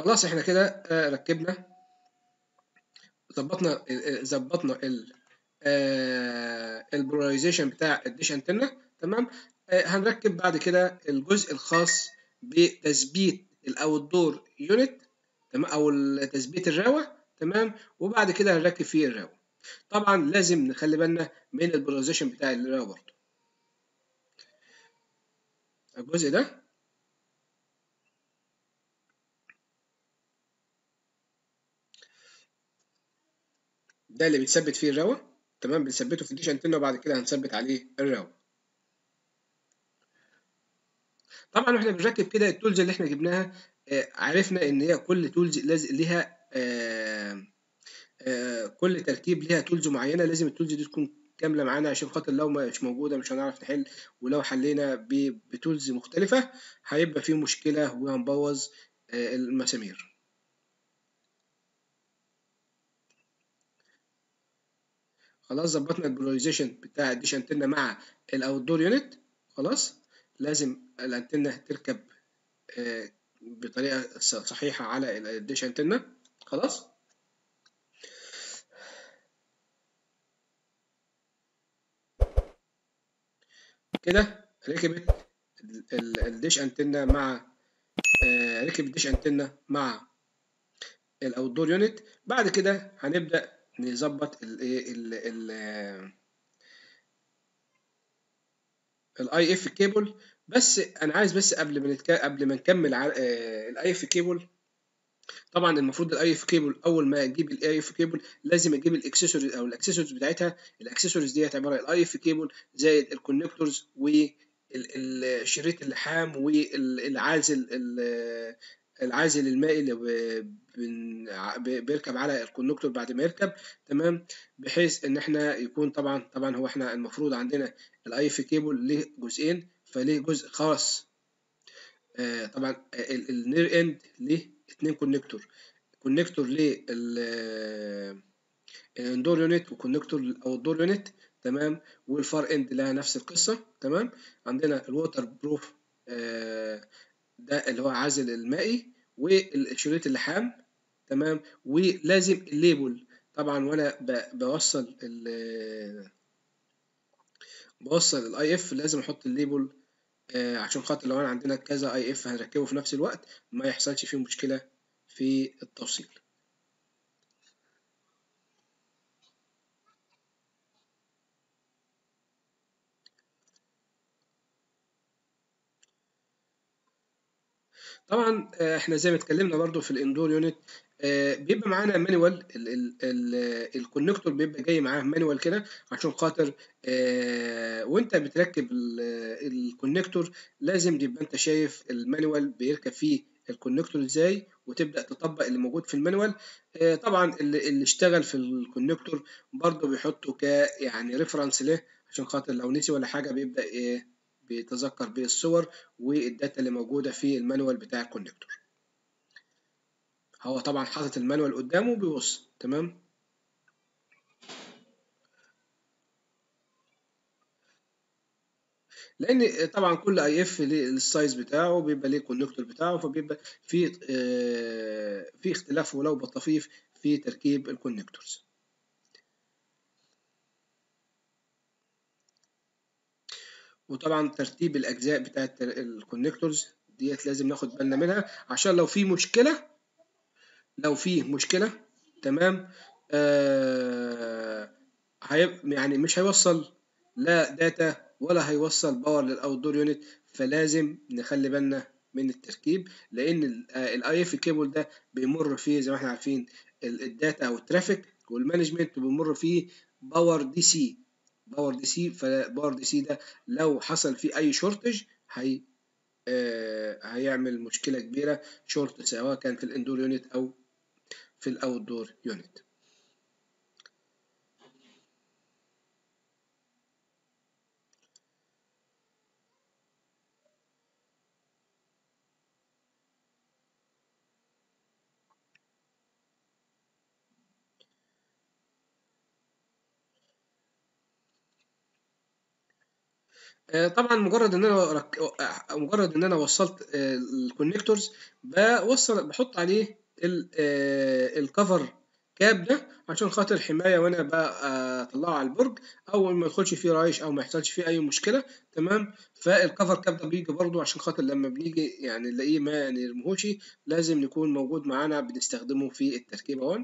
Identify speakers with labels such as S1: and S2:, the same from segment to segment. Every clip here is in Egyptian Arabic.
S1: خلاص احنا كده آه، ركبنا ظبطنا ظبطنا ال البولاريزيشن بتاع الديش انتنا تمام آه، هنركب بعد كده الجزء الخاص بتثبيت الاوت دور يونت تمام او تثبيت الراوه تمام وبعد كده هنركب فيه الراوه طبعا لازم نخلي بالنا من البولاريزيشن بتاع الراوه برضه الجزء ده ده اللي بيتثبت فيه الراوه تمام بنثبته في الديش انتنا وبعد كده هنثبت عليه الراوه طبعا واحنا بنركب كده التولز اللي احنا جبناها آه، عرفنا ان هي كل تولز لازم ليها آه، آه، كل تركيب ليها تولز معينه لازم التولز دي تكون كامله معانا عشان خاطر لو مش موجوده مش هنعرف نحل ولو حلينا ب- بتولز مختلفه هيبقى في مشكله وهنبوظ آه، المسامير خلاص ظبطنا البولاريزيشن بتاع الديش انتنا مع الاوت دور يونت خلاص لازم الانتنه تركب آه، بطريقه ص- صحيحه على الديش انتنا خلاص كده ركبت ال- ال- الديش انتنا مع آه، ركب الديش انتنا مع الاوت دور يونت بعد كده هنبدا نظبط الايه ال ال الاي اف كيبل بس انا عايز بس قبل ما نتك... قبل ما نكمل الاي اف كيبل طبعا المفروض الاي اف كيبل اول ما اجيب الاي اف كيبل لازم اجيب الاكسسوارز او الاكسسوارز بتاعتها الاكسسوارز ديت عباره عن الاي اف كيبل زائد الكونكتورز والشريط اللحام والعازل ال- العازل المائي اللي ب- بن- ع- ب- بيركب على الكونكتور بعد ما يركب تمام بحيث ان احنا يكون طبعا طبعا هو احنا المفروض عندنا الاي اف كيبل ليه جزئين فليه جزء خاص آه، طبعا النير اند ليه اتنين كونكتور كونكتور للاندور يونت وكونكتور للاوت دور يونت تمام والفار اند لها نفس القصه تمام عندنا الووتر بروف ده اللي هو عازل المائي والشريط اللحام تمام ولازم الليبل طبعا وانا ب- بوصل ال بوصل الاي اف لازم احط الليبل آه، عشان خاطر لو انا عندنا كذا اي اف هنركبه في نفس الوقت ما يحصلش فيه مشكله في التوصيل طبعا آه، احنا زي ما اتكلمنا برضو في الاندور يونت آه، بيبقى معانا مانوال الكونكتور بيبقى جاي معاه مانوال كده عشان خاطر آه، وانت بتركب الكونكتور لازم يبقى انت شايف المانوال بيركب فيه الكونكتور ازاي وتبدا تطبق اللي موجود في المانوال آه، طبعا اللي, اللي اشتغل في الكونكتور برضه بيحطه ك يعني ريفرنس له عشان خاطر لو نسي ولا حاجه بيبدا ايه بيتذكر بالصور والداتا اللي موجوده في المانوال بتاع الكونكتور هو طبعا حاطط المانوال قدامه بيبص تمام لان طبعا كل اي اف ليه السايز بتاعه بيبقى ليه الكونكتور بتاعه فبيبقى في آه، في اختلاف ولو بالطفيف في تركيب الكونكتورز وطبعا ترتيب الاجزاء بتاعت الكونكتورز ديت لازم ناخد بالنا منها عشان لو في مشكله لو في مشكله تمام آه هيب يعني مش هيوصل لا داتا ولا هيوصل باور للاوت دور يونت فلازم نخلي بالنا من التركيب لان الاي اف كيبل ده بيمر فيه زي ما احنا عارفين ال- الداتا او الترافيك والمانجمنت بيمر فيه باور دي سي باور دي سي فباور دي سي ده لو حصل فيه اي شورتج هي آه هيعمل مشكله كبيره شورت سواء كان في الاندور يونت او في الاوت دور يونت آه، طبعا مجرد ان انا رك... آه، مجرد ان انا وصلت آه، الكونكتورز بوصل بحط عليه ال- آه، الكفر كاب ده عشان خاطر حمايه وانا بطلعه على البرج او ما يدخلش فيه رايش او ما يحصلش فيه اي مشكله تمام فالكفر كاب ده بيجي برضو عشان خاطر لما بنيجي يعني نلاقيه ما نرميهوش لازم يكون موجود معانا بنستخدمه في التركيبه اهون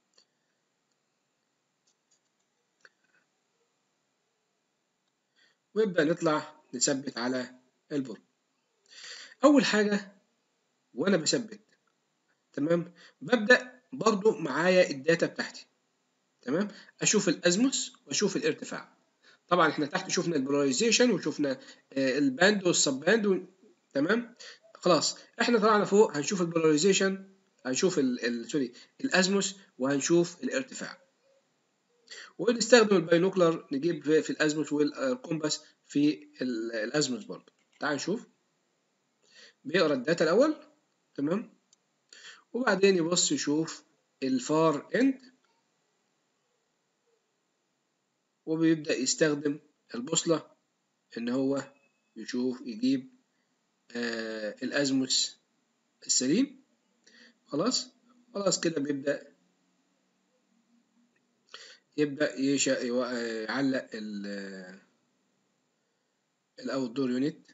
S1: ويبدأ نطلع نثبت على البرج أول حاجة وأنا بثبت تمام ببدأ برضو معايا الداتا بتاعتي تمام أشوف الأزموس وأشوف الارتفاع طبعا احنا تحت شفنا البولاريزيشن وشفنا آه، الباند والسب باند و... تمام خلاص احنا طلعنا فوق هنشوف البولاريزيشن هنشوف ال... ال... سوري الازموس وهنشوف الارتفاع ونستخدم الباينوكلر نجيب في, في الازموس والكومباس في ال- الازموس برضه تعال نشوف بيقرا الداتا الاول تمام وبعدين يبص يشوف الفار اند وبيبدأ يستخدم البوصلة إن هو يشوف يجيب آه الأزموس السليم خلاص خلاص كده بيبدأ يبدأ يشا يو- آه، يعلق ال الاوت دور يونت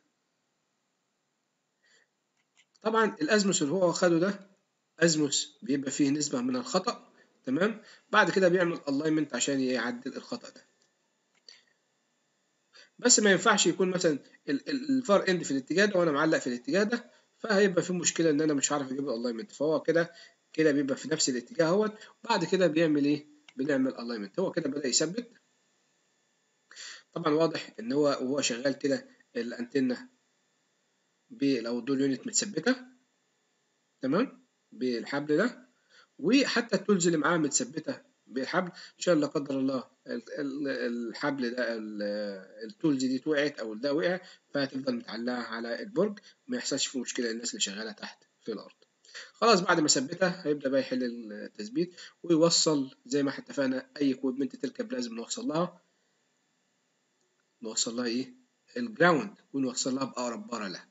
S1: طبعا الازموس اللي هو خده ده ازموس بيبقى فيه نسبة من الخطأ تمام بعد كده بيعمل الاينمنت عشان يعدل الخطأ ده بس ما ينفعش يكون مثلا ال- ال- الفار اند في الاتجاه ده وانا معلق في الاتجاه ده فهيبقى في مشكله ان انا مش عارف اجيب الالاينمنت فهو كده كده بيبقى في نفس الاتجاه اهوت وبعد كده بيعمل ايه بنعمل الاينمنت هو كده بدا يثبت طبعا واضح ان هو وهو شغال كده الانتنه بالاوتدور يونت متثبته تمام بالحبل ده وحتى التولز اللي معاه متثبته بالحبل عشان لا قدر الله ال- ال- الحبل ده ال- التولز دي وقعت او ده وقع فهتفضل متعلقه على البرج ما يحصلش فيه مشكله للناس اللي شغاله تحت في الارض خلاص بعد ما ثبتها هيبدا بقى يحل التثبيت ويوصل زي ما احنا اتفقنا اي كويبمنت تركب لازم نوصل لها نوصل لها ايه الجراوند ونوصل لها باقرب بره لها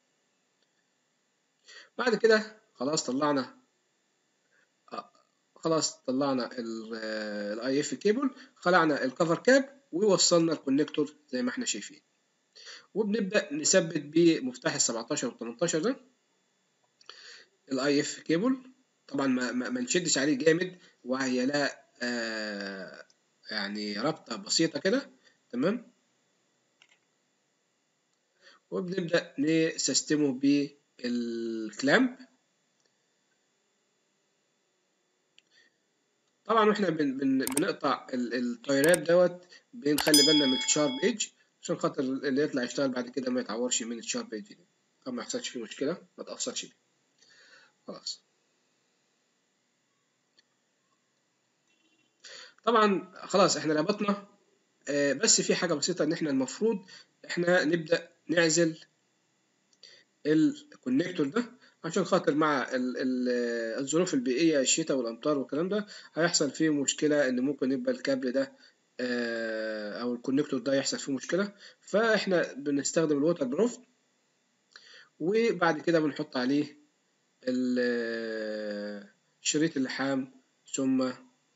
S1: بعد كده خلاص طلعنا آه، خلاص طلعنا الاي اف كيبل خلعنا الكفر كاب ووصلنا الكونكتور زي ما احنا شايفين وبنبدا نثبت بمفتاح ال 17 وال 18 ده الاي اف كيبل طبعا ما, ما, ما نشدش عليه جامد وهي لا آه يعني رابطه بسيطه كده تمام وبنبدا نسيستمه بالكلامب طبعا واحنا بن بن بنقطع ال- التايرات دوت بنخلي بالنا من الشارب ايدج عشان خاطر اللي يطلع يشتغل بعد كده ما يتعورش من الشارب ايدج دي او ما يحصلش فيه مشكله ما تاثرش بيه خلاص طبعا خلاص احنا ربطنا آه، بس في حاجه بسيطه ان احنا المفروض احنا نبدا نعزل الكونكتور ده عشان خاطر مع ال ال الظروف البيئيه الشتاء والامطار والكلام ده هيحصل فيه مشكله ان ممكن يبقى الكابل ده آه، او الكونكتور ده يحصل فيه مشكله فاحنا بنستخدم الووتر بروف وبعد كده بنحط عليه ال- شريط اللحام ثم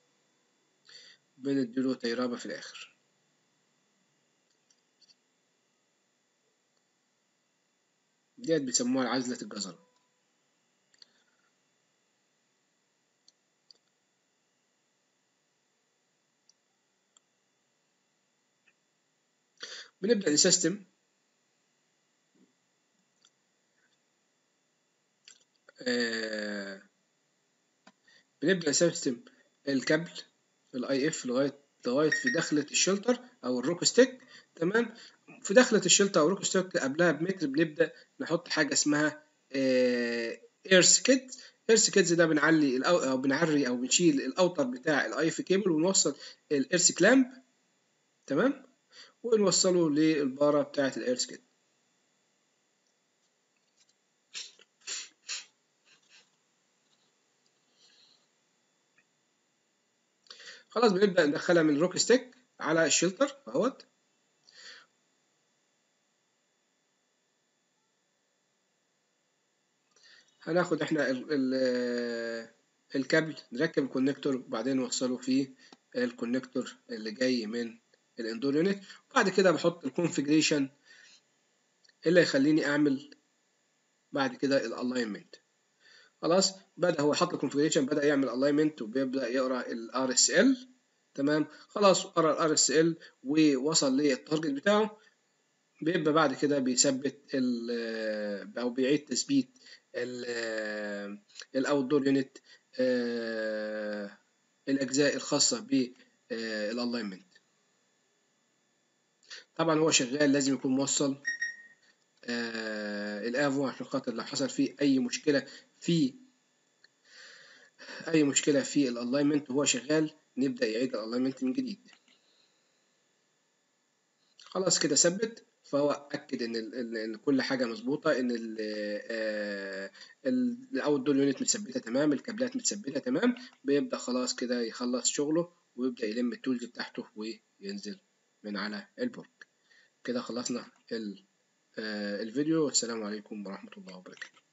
S1: بنديله تيرابة في الآخر ديت بيسموها عزلة الجزر بنبدأ نسيستم آه بنبدأ نسيستم الكابل الاي اف لغاية لغاية في دخلة الشلتر أو الروك ستيك تمام في دخلة الشلتر أو الروك ستيك قبلها بمتر بنبدأ نحط حاجة اسمها ايرس كيت ايرس كيتز ده بنعلي الأو أو بنعري أو بنشيل الأوتر بتاع الاي اف كيبل ونوصل الايرس كلامب تمام ونوصله للبارة بتاعة الايرس كيت خلاص بنبدأ ندخلها من روك ستيك على الشلتر اهوت هناخد احنا ال ال الكابل نركب الكونكتور وبعدين نوصله في الكونكتور اللي جاي من الاندور يونت وبعد كده بحط الكونفيجريشن اللي يخليني اعمل بعد كده الالاينمنت خلاص بدا هو حط الكونفيجريشن بدا يعمل الاينمنت وبيبدا يقرا الار اس ال تمام خلاص قرا الار اس ال ووصل للتارجت بتاعه بيبقى بعد كده بيثبت ال او بيعيد تثبيت الاوت دور يونت الاجزاء الخاصه بالالاينمنت طبعا هو شغال لازم يكون موصل الافو عشان خاطر لو حصل فيه اي مشكله في اي مشكله في الالاينمنت وهو شغال نبدا يعيد الالاينمنت من جديد خلاص كده ثبت فهو اكد ان ال ان كل حاجه مظبوطه ان الاوت دور يونت متثبته تمام الكابلات متثبته تمام بيبدا خلاص كده يخلص شغله ويبدا يلم التولز بتاعته وينزل من على البورد كده خلصنا الفيديو والسلام عليكم ورحمه الله وبركاته